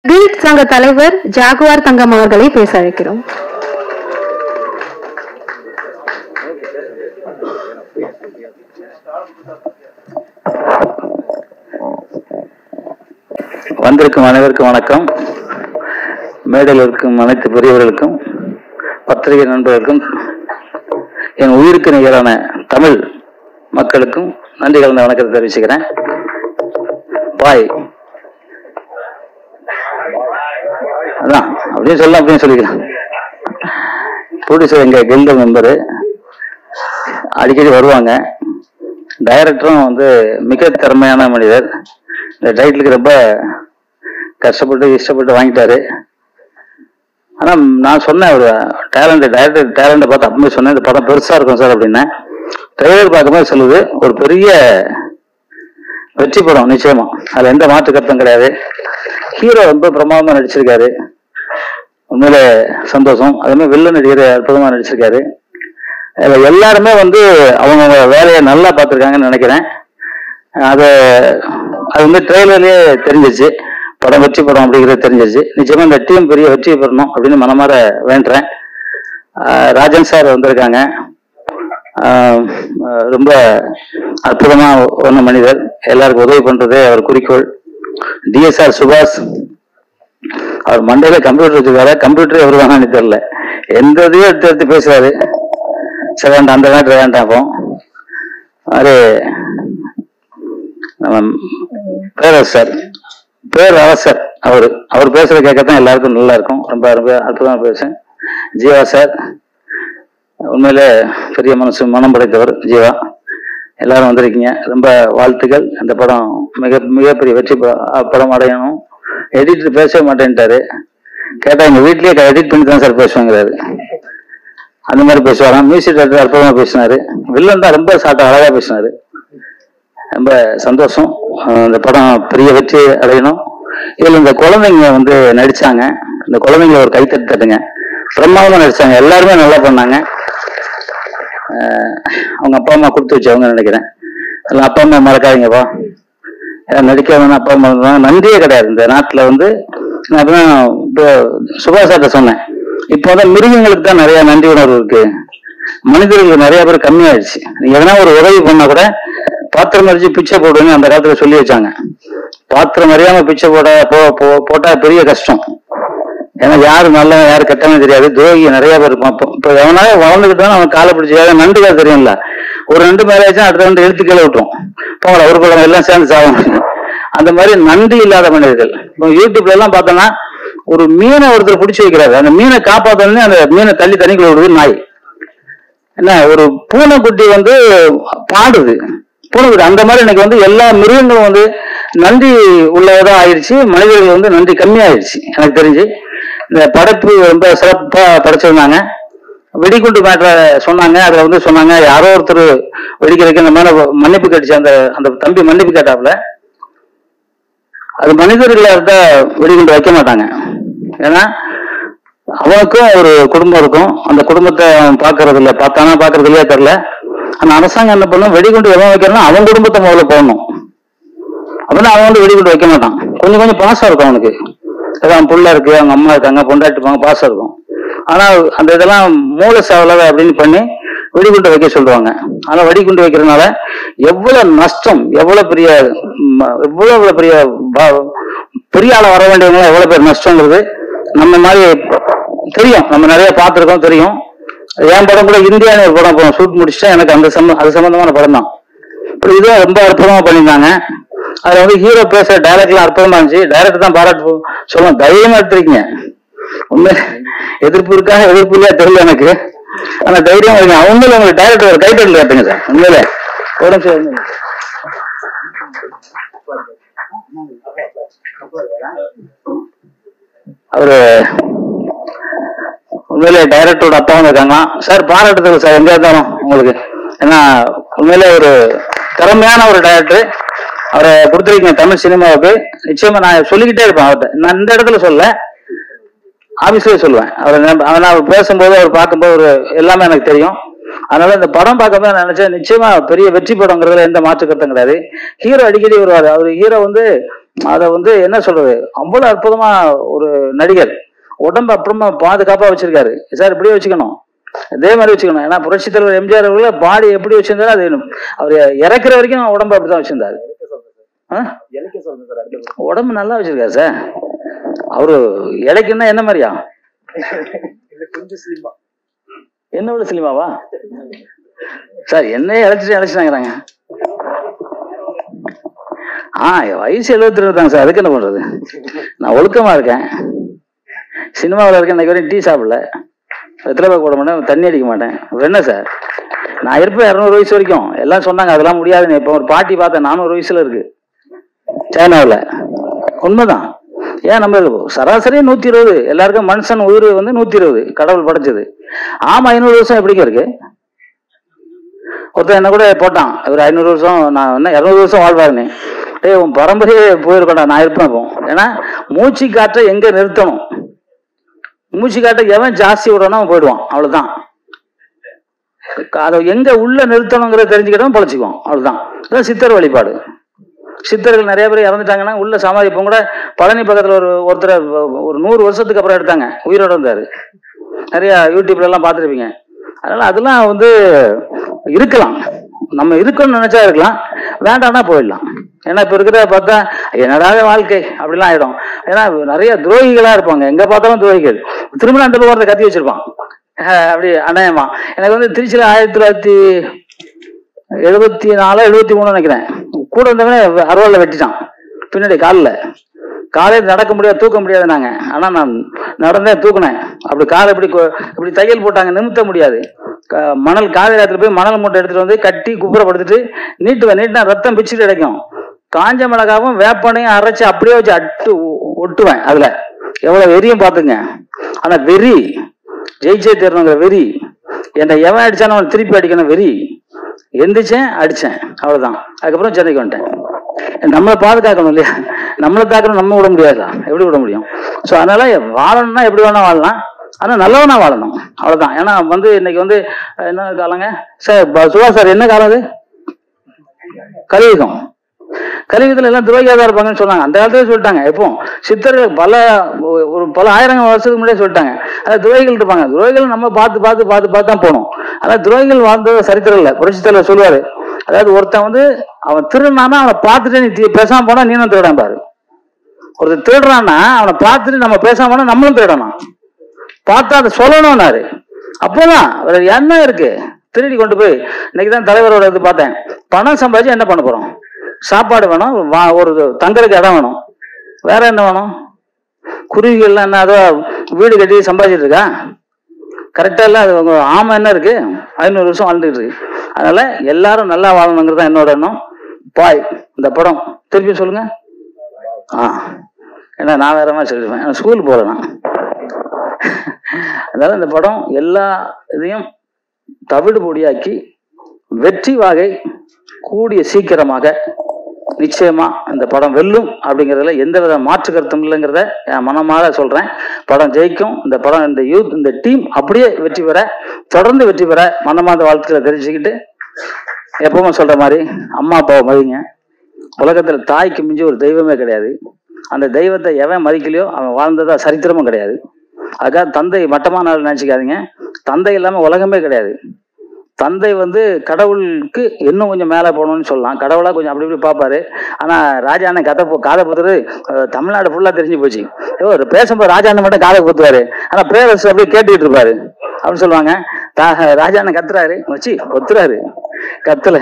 Guilt சங்க தலைவர் Jaguar தங்கம் அவர்களை பேச அழைக்கிறோம் வந்திருக்கும் அனைவருக்கும் வணக்கம் மேடையில் இருக்கும் அனைத்து பெரியவர்களுக்கும் பத்திரிகை நண்பர்களுக்கும் என் உயிருக்கு நிகரான தமிழ் மக்களுக்கும் நன்றி கலந்த வணக்கத்தை தெரிவிச்சுக்கிறேன் பாய் அதான் அப்படியே சொல்ல அப்படின்னு சொல்லிக்கிறேன் ப்ரொடியூசர் எங்க கில்டு மெம்பரு அடிக்கடி வருவாங்க டைரக்டரும் வந்து மிக திறமையான மனிதர் இந்த டைட்டிலுக்கு ரொம்ப கஷ்டப்பட்டு இஷ்டப்பட்டு வாங்கிட்டாரு ஆனா நான் சொன்னேன் ஒரு டேலண்ட் டைரக்டர் டேலண்ட்டை பார்த்து அப்பவே சொன்னேன் இந்த படம் பெருசா இருக்கும் சார் அப்படின்னேன் ட்ரெய்லர் பார்க்கும்போது சொல்லுது ஒரு பெரிய வெற்றி படம் நிச்சயமா அதுல எந்த மாற்று கருத்தும் கிடையாது ஹீரோ ரொம்ப பிரமாதமா நடிச்சிருக்காரு உண்மையிலே சந்தோஷம் அதே மாதிரி வில்லன் நடிகர் அற்புதமா நடிச்சிருக்காரு அதுல எல்லாருமே வந்து அவங்க வேலையை நல்லா பார்த்துருக்காங்கன்னு நினைக்கிறேன் அது அது வந்து ட்ரெய்லர்லயே தெரிஞ்சிச்சு படம் வெற்றி படம் அப்படிங்கிறது தெரிஞ்சிச்சு நிச்சயமா இந்த டீம் பெரிய வெற்றி பெறணும் அப்படின்னு மனமாற வேண்டுறேன் ஆஹ் ராஜன் சார் வந்திருக்காங்க ஆஹ் ரொம்ப அற்புதமா ஒன்ன மனிதர் எல்லாருக்கும் உதவி பண்றதே அவர் குறிக்கோள் டிஎஸ்ஆர் சுபாஷ் அவர் மண்டையில கம்ப்யூட்டர் வச்சிருக்காரு கம்ப்யூட்டரே எவர் வேணாம்னு தெரியல எந்த இதையும் எடுத்து எடுத்து பேசுறாரு சரி வேண்டாம் அந்த மேட்ரு வேண்டாம் அப்போ அது நம்ம பேரரசர் பேரரசர் அவர் அவர் பேசுறத கேட்கத்தான் எல்லாருக்கும் நல்லா இருக்கும் ரொம்ப ரொம்ப அற்புதமா பேசும் ஜீவா சார் உண்மையிலே பெரிய மனசு மனம் படைத்தவர் ஜீவா எல்லாரும் வந்திருக்கீங்க ரொம்ப வாழ்த்துக்கள் இந்த படம் மிக மிகப்பெரிய வெற்றி ப- படம் அடையணும் எடிட்டர் பேசவே மாட்டேன்ட்டாரு கேட்டா எங்க வீட்லயே எடிட் பண்ணி தான் சார் பேசுவாங்கிறாரு அந்த மாதிரி பேசுவாராம் மியூசிக் டைரக்டர் அற்புதமா பேசினாரு வில்லன் தான் ரொம்ப சாட்டா அழகா பேசினாரு ரொம்ப சந்தோஷம் அஹ் இந்த படம் பெரிய வெற்றி அடையணும் இதுல இந்த குழந்தைங்க வந்து நடிச்சாங்க இந்த குழந்தைங்க ஒரு கைத்தட்டு தட்டுங்க பிரமாதமா நடிச்சாங்க எல்லாருமே நல்லா பண்ணாங்க அஹ் அவங்க அப்பா அம்மா கொடுத்து வச்சவங்க நினைக்கிறேன் அதில் அப்பா அம்மா மறக்காதீங்கப்பா ஏன் நடிக்க வேணாம் அப்பா அம்மா இருந்தாங்க. நன்றியே கிடையாது இந்த நாட்டுல வந்து நான் அப்பதான் இப்போ சுபாஷாட்ட சொன்னேன் இப்போ வந்து மிருகங்களுக்கு தான் நிறைய நன்றி உணர்வு இருக்கு மனிதர்களுக்கு நிறைய பேர் கம்மியாயிடுச்சு நீங்க எதனா ஒரு உதவி பண்ணா கூட பாத்திரம் மறிச்சு பிச்சை போடுன்னு அந்த காலத்துல சொல்லி வச்சாங்க பாத்திரம் அறியாம பிச்சை போட போ போ- போட்டா பெரிய கஷ்டம் ஏன்னா யாரு நல்லவன் யாரு கெட்டவன் தெரியாது துரோகி நிறைய பேர் இருப்பான் இப்போ- இப்போ எவனால வளர்ந்துக்கிட்டு அவன் காலை பிடிச்சி ஏதாவது நண்டுகள் தெரியும்ல ஒரு ரெண்டு மேரேஜ் அடுத்த ரெண்டு எழுத்து கீழே விட்டுரும் போங்கடா ஒரு குழந்தை எல்லாம் சேர்ந்து சாகும் அந்த மாதிரி நன்றி இல்லாத மனிதர்கள் இப்போ யூடியூப்ல எல்லாம் பார்த்தோன்னா ஒரு மீனை ஒருத்தர் பிடிச்சி வைக்கிறாரு அந்த மீனை காப்பாத்தணும்னு அந்த மீனை தள்ளி தண்ணிக்குள்ள விடுது நாய் என்ன ஒரு பூனைக்குட்டி வந்து பாடுது பூனைக்குட்டி அந்த மாதிரி எனக்கு வந்து எல்லா மிருகங்களும் வந்து நன்றி உள்ளதா ஆயிடுச்சு மனிதர்கள் வந்து நன்றி கம்மியாயிடுச்சு எனக்கு தெரிஞ்சு இந்த படைப்பு ரொம்ப சிறப்பா படைச்சிருந்தாங்க வெடிகுண்டு மேட்ரை சொன்னாங்க அதுல வந்து சொன்னாங்க யாரோ ஒருத்தர் வெடிக்கிறதுக்கு இந்த மேல மன்னிப்பு கேட்டுச்சு அந்த அந்த தம்பி மன்னிப்பு கேட்டாப்புல அது மனிதர்களா இருந்தா வெடிகுண்டு வைக்க மாட்டாங்க ஏன்னா அவனுக்கும் ஒரு குடும்பம் இருக்கும் அந்த குடும்பத்தை அவன் பாக்குறது இல்ல பார்த்தானா பாக்குறது இல்லையா தெரியல அந்த அரசாங்கம் என்ன பண்ணும் வெடிகுண்டு எவன் வைக்கிறானோ அவன் குடும்பத்தை முதல்ல போடணும் அப்படின்னா அவன் வந்து வெடிகுண்டு வைக்க மாட்டான் கொஞ்சம் கொஞ்சம் பாசம் இருக்கும் அவனுக்கு அதான் அவன் புள்ள இருக்கு அவங்க அம்மா இருக்காங்க பொண்டாட்டி இருப்பாங்க பாசம் இருக்கும் ஆனா அந்த இதெல்லாம் மூல சாவலவை அப்படின்னு பண்ணி வெடிகுண்டு வைக்க சொல்லுவாங்க ஆனா வெடிகுண்டு வைக்கிறதுனால எவ்வளவு நஷ்டம் எவ்வளவு பெரிய ம், எவ்வளவு எவ்வளவு பெரிய ப- பெரிய ஆள வர வேண்டியவங்க எவ்வளவு பெரிய நஷ்டங்கிறது நம்ம மாதிரி தெரியும் நம்ம நிறைய பார்த்திருக்கோம் தெரியும் என் படம் கூட இந்தியான்னு ஒரு படம் இப்போ ஷூட் முடிச்சுட்டா எனக்கு அந்த சம்ம அது சம்பந்தமான படம் தான் இப்படி இதுவும் ரொம்ப அற்புதமா பண்ணியிருந்தாங்க அதுல வந்து ஹீரோ பேசுற டைரக்ட்லாம் அற்புதமா இருந்துச்சு டைரக்டர் தான் பாராட்டு சொல்லுவோம் தைரியமா எடுத்திருக்கீங்க உண்மை எதிர்ப்பு இருக்கா எதிர்ப்பு இல்லையா தெரியல எனக்கு ஆனா தைரியமா இருக்கீங்க அவங்களும் உங்களுக்கு டைரக்டர் ஒரு கைத்தட்டல் கேட்டுங்க சார் உண்மையிலே ஒரு நிமிஷம் இருங்க. அவரு உண்மையிலே டைரக்டரோட அப்பாவும் இருக்காங்க சார் பாராட்டுதல் சார் எங்க இருந்தாலும் உங்களுக்கு ஏன்னா உண்மையிலே ஒரு திறமையான ஒரு டைரக்டர் அவரை கொடுத்துருக்கீங்க தமிழ் சினிமாவுக்கு நிச்சயமா நான் சொல்லிக்கிட்டே இருப்பேன் அவர்கிட்ட நான் இந்த இடத்துல சொல்ல ஆபீஸ்லயே சொல்லுவேன் அவர் அவர் பேசும்போது அவர் பார்க்கும்போது ஒரு எல்லாமே எனக்கு தெரியும் அதனால இந்த படம் பார்க்கும்போது நான் நினைச்சேன் நிச்சயமா பெரிய வெற்றி படங்கிறதுல எந்த மாற்று கருத்தும் கிடையாது ஹீரோ அடிக்கடி வருவாரு அவர் ஹீரோ வந்து அதை வந்து என்ன சொல்றது அவ்வளவு அற்புதமா ஒரு நடிகர் உடம்பு அப்புறமா பாதுகாப்பா வச்சிருக்காரு சார் இப்படியே வச்சுக்கணும் இதே மாதிரி வச்சுக்கணும் ஏன்னா புரட்சி தலைவர் எம்ஜிஆர் அவர்கள பாடி எப்படி வச்சிருந்தாரு அது அவர் இறக்குற வரைக்கும் உடம்பு அப்படிதான் வச்சிருந்தாரு ஆ? உடம்பு நல்லா வச்சிருக்காரு சார் அவரு இடைக்குன்னா என்ன மாதிரியா என்ன விட சிலிமாவா சார் என்னையே இழைச்சிட்டு இழைச்சிட்டாங்கிறாங்க ஆ என் வயசு எழுபத்தி ரெண்டு தாங்க சார் அதுக்கு என்ன பண்றது நான் ஒழுக்கமா இருக்கேன் சினிமாவில் இருக்கேன் இன்னைக்கு வரையும் டீ சாப்பிடல வெத்தலை பாக்கு போட மாட்டேன் தண்ணி அடிக்க மாட்டேன் அப்புறம் என்ன சார் நான் இருப்பேன் இரநூறு வயசு வரைக்கும் எல்லாம் சொன்னாங்க அதெல்லாம் முடியாதுன்னு இப்போ ஒரு பாட்டி பார்த்தேன் நானூறு வயசுல இருக்கு சைனாவில் உண்மைதான் ஏன் நம்ம சராசரி நூத்தி இருபது எல்லாருக்கும் மனுஷன் உயிர் வந்து நூத்தி இருபது கடவுள் படைச்சது ஆமா ஐநூறு வருஷம் எப்படிங்க இருக்கு ஒருத்தன் என்ன கூட போட்டான் இவர் ஐநூறு வருஷம் நான் என்ன இரநூறு வருஷம் வாழ்வாருன்னு டேய் உன் பரம்பரையே போயிருக்கோண்டா நான் இருப்பேன் இப்போ ஏன்னா மூச்சு காற்றை எங்க நிறுத்தணும் மூச்சு காற்றை எவன் ஜாஸ்தி விடணும் அவன் போயிடுவான் அவ்வளவுதான் அதை எங்க உள்ள நிறுத்தணுங்கிறத தெரிஞ்சுக்கிட்டவன் பொழைச்சிக்குவான் அவ்வளவுதான் இதான் சித்தர் வழிபாடு சித்தர்கள் நிறைய பேர் இறந்துட்டாங்கன்னா உள்ள சமாதி இப்போ கூட பழனி பக்கத்துல ஒரு ஒருத்தரை ஒரு நூறு வருஷத்துக்கு அப்புறம் எடுத்தாங்க உயிரோட இருந்தாரு நிறைய யூடியூப்ல எல்லாம் பார்த்துருப்பீங்க அதனால அதெல்லாம் வந்து இருக்கலாம் நம்ம இருக்கணும்னு நினைச்சா இருக்கலாம் வேண்டாம்னா போயிடலாம் ஏன்னா இப்ப இருக்கிற பார்த்தா என்னடா வாழ்க்கை அப்படிலாம் ஆயிடும் ஏன்னா நிறைய துரோகிகளா இருப்பாங்க எங்க பார்த்தாலும் துரோகிகள் திரும்ப அந்த பக்கம் ஒருத்தன் கத்தி வச்சிருப்பான் அஹ் அப்படி அநியாயமா எனக்கு வந்து திருச்சியில ஆயிரத்தி தொள்ளாயிரத்தி எழுபத்தி நாலு எழுபத்தி மூணு நினைக்கிறேன் கூட இருந்தவனே அறுவாளில் வெட்டிட்டான் பின்னாடி காலில் காலையில் நடக்க முடியாது தூக்க முடியாது நாங்க ஆனா நான் நடந்தேன் தூக்குனேன் அப்படி காலை இப்படி கொ- இப்படி தையல் போட்டாங்க நிமித்த முடியாது க- மணல் காலை நேரத்துல போய் மணல் மூட்டை எடுத்துட்டு வந்து கட்டி குப்புறப்படுத்திட்டு நீட்டுவேன் நீட்டினா ரத்தம் பிச்சுட்டு கிடைக்கும் காஞ்ச மிளகாவும் வேப்பனையும் அரைச்சு அப்படியே வச்சு அட்டு ஒ- ஒட்டுவேன் அதுல எவ்வளவு வெறியும் பாத்துங்க ஆனா வெறி ஜெயிச்சே தரணுங்கிற வெறி என்னை எவன் அடிச்சானோ அவனை திருப்பி அடிக்கணும் வெறி எந்திரிச்சேன் அடிச்சேன் அவ்வளவுதான் அதுக்கப்புறம் சென்னைக்கு வந்துட்டேன் நம்மளை பாதுகாக்கணும் இல்லையா நம்மளை தாக்கணும் நம்ம விட முடியாதுல எப்படி விட முடியும் ஸோ அதனால வாழணும்னா எப்படி வேணா வாழலாம் ஆனா நல்லவனா வாழணும் அவ்வளவுதான் ஏன்னா வந்து இன்னைக்கு வந்து என்ன காலங்க சார் ப- சுபா சார் என்ன காலம் அது கலியுகம் கலியுகத்துல எல்லாம் துரோகியா தான் இருப்பாங்கன்னு சொன்னாங்க அந்த காலத்துல சொல்லிட்டாங்க எப்போ சித்தர்கள் பல ஒ- ஒரு பல ஆயிரம் வருஷத்துக்கு முன்னாடியே சொல்லிட்டாங்க அதாவது துரோகிகள் இருப்பாங்க துரோகிகள் நம்ம பார்த்து பார்த்து பார்த்து பார்த்து தான் போகணும் அதாவது துரோகிகள் வாழ்ந்தது சரித்திரம் இல்லை புரட்சி தலைவர் சொல்லுவாரு அதாவது ஒருத்தன் வந்து அவன் திருடினானா அவனை பார்த்துட்டு நீ தி- பேசாம போனா நீனும் திருடான் பாரு ஒருத்தன் திருடுறான்னா அவனை பார்த்துட்டு நம்ம பேசாம போனா நம்மளும் திருடணும் பார்த்தா அதை சொல்லணும்னாரு அப்போதான் வேற என்ன இருக்கு திருடி கொண்டு போய் இன்னைக்கு தான் தலைவரோட இது பார்த்தேன் பணம் சம்பாதிச்சு என்ன பண்ண போறோம் சாப்பாடு வேணும் வா- ஒரு தங்கறதுக்கு இடம் வேணும் வேற என்ன வேணும் குருவிகள்லாம் என்ன அதோ வீடு கட்டி சம்பாதிச்சிட்டு இருக்கா கரெக்டா இல்ல அது உங்க ஆமை என்ன இருக்கு ஐநூறு வருஷம் வாழ்ந்துட்டு இருக்கு அதனால எல்லாரும் நல்லா வாழணுங்கிறது தான் என்னோட எண்ணம் பாய் இந்த படம் திருப்பி சொல்லுங்க ஆ ஏன்னா நான் வேற மாதிரி சொல்லிடுவேன் நான் ஸ்கூல் போறேன் நான் அதனால இந்த படம் எல்லா இதையும் தவிடு பொடியாக்கி வெற்றி வாகை கூடிய சீக்கிரமாக நிச்சயமா இந்த படம் வெல்லும் அப்படிங்கிறதுல எந்தவித மாற்று கருத்தும் இல்லைங்கிறத என் மனமாற சொல்றேன் படம் ஜெயிக்கும் இந்த படம் இந்த யூத் இந்த டீம் அப்படியே வெற்றி பெற தொடர்ந்து வெற்றி பெற மனமாத வாழ்த்துக்களை தெரிஞ்சுக்கிட்டு எப்பவுமே சொல்ற மாதிரி அம்மா அப்பாவை மதிங்க உலகத்துல தாய்க்கு மிஞ்சி ஒரு தெய்வமே கிடையாது அந்த தெய்வத்தை எவன் மதிக்கலையோ அவன் வாழ்ந்ததா சரித்திரமும் கிடையாது அதுக்காக தந்தை மட்டமான நாள் நினைச்சுக்காதீங்க தந்தை இல்லாம உலகமே கிடையாது தந்தை வந்து கடவுளுக்கு இன்னும் கொஞ்சம் மேலே போகணும்னு சொல்லலாம் கடவுளா கொஞ்சம் அப்படி இப்படி பார்ப்பாரு ஆனா ராஜா அண்ணன் கதை போ- காதை புத்துரு தமிழ்நாடு ஃபுல்லா தெரிஞ்சு போச்சு ஐயோ ஒரு பேசும்போது ராஜா அண்ணன் மட்டும் காதை குத்துவாரு ஆனா பிரேயர்ஸ் அப்படியே கேட்டுக்கிட்டு இருப்பாரு அப்படின்னு சொல்லுவாங்க தா- ராஜா அண்ணன் கத்துறாரு வச்சு ஒத்துறாரு கத்தல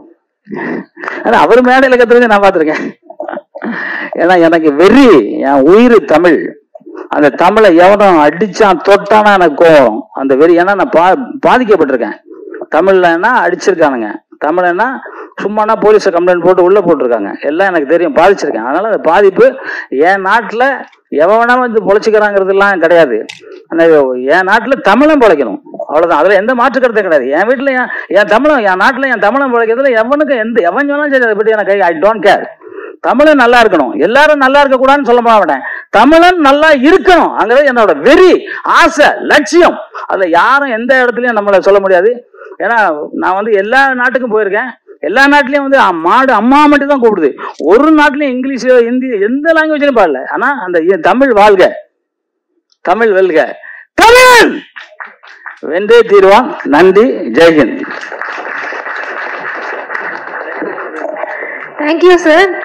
ஆனா அவர் மேடையில கத்துறது நான் பார்த்திருக்கேன் ஏன்னா எனக்கு வெறி என் உயிர் தமிழ் அந்த தமிழை எவனும் அடிச்சான் தொட்டானா எனக்கு கோவம் அந்த வெறி ஏன்னா நான் பா பாதிக்கப்பட்டிருக்கேன் தமிழ்லன்னா அடிச்சிருக்கானுங்க தமிழ்னா சும்மானா போலீஸை கம்ப்ளைண்ட் போட்டு உள்ள போட்டிருக்காங்க எல்லாம் எனக்கு தெரியும் பாதிச்சிருக்கேன் அதனால அந்த பாதிப்பு என் நாட்டுல எவன் வேணா வந்து பொழைச்சிக்கிறாங்கிறதுலாம் கிடையாது ஆனா என் நாட்டுல தமிழன் பொழைக்கணும் அவ்வளவுதான் அதுல எந்த மாற்று கருத்தும் கிடையாது என் வீட்டுல என் என் தமிழன் என் நாட்டுல என் தமிழன் பொழைக்கிறதுல எவனுக்கு எந்த எவன் சொன்னாலும் சரி அதை பற்றி எனக்கு ஐ டோன்ட் கேர் தமிழன் நல்லா இருக்கணும் எல்லாரும் நல்லா இருக்க கூடாதுன்னு சொல்ல மாட்டேன் தமிழன் நல்லா இருக்கணும் அங்கிறது என்னோட வெறி ஆசை லட்சியம் அதுல யாரும் எந்த இடத்துலயும் நம்மள சொல்ல முடியாது ஏன்னா நான் வந்து எல்லா நாட்டுக்கும் போயிருக்கேன் எல்லா நாட்டிலயும் வந்து அ- மாடு அம்மா மட்டும் தான் கூப்பிடுது ஒரு நாட்டிலயும் இங்கிலீஷ் ஹிந்தி எந்த லாங்குவேஜ்லயும் பாடல ஆனா அந்த இ- தமிழ் வாழ்க தமிழ் வெல்க தமிழ் வென்றே தீர்வான் நன்றி ஜெய்ஹிந்த் தேங்க்யூ சார்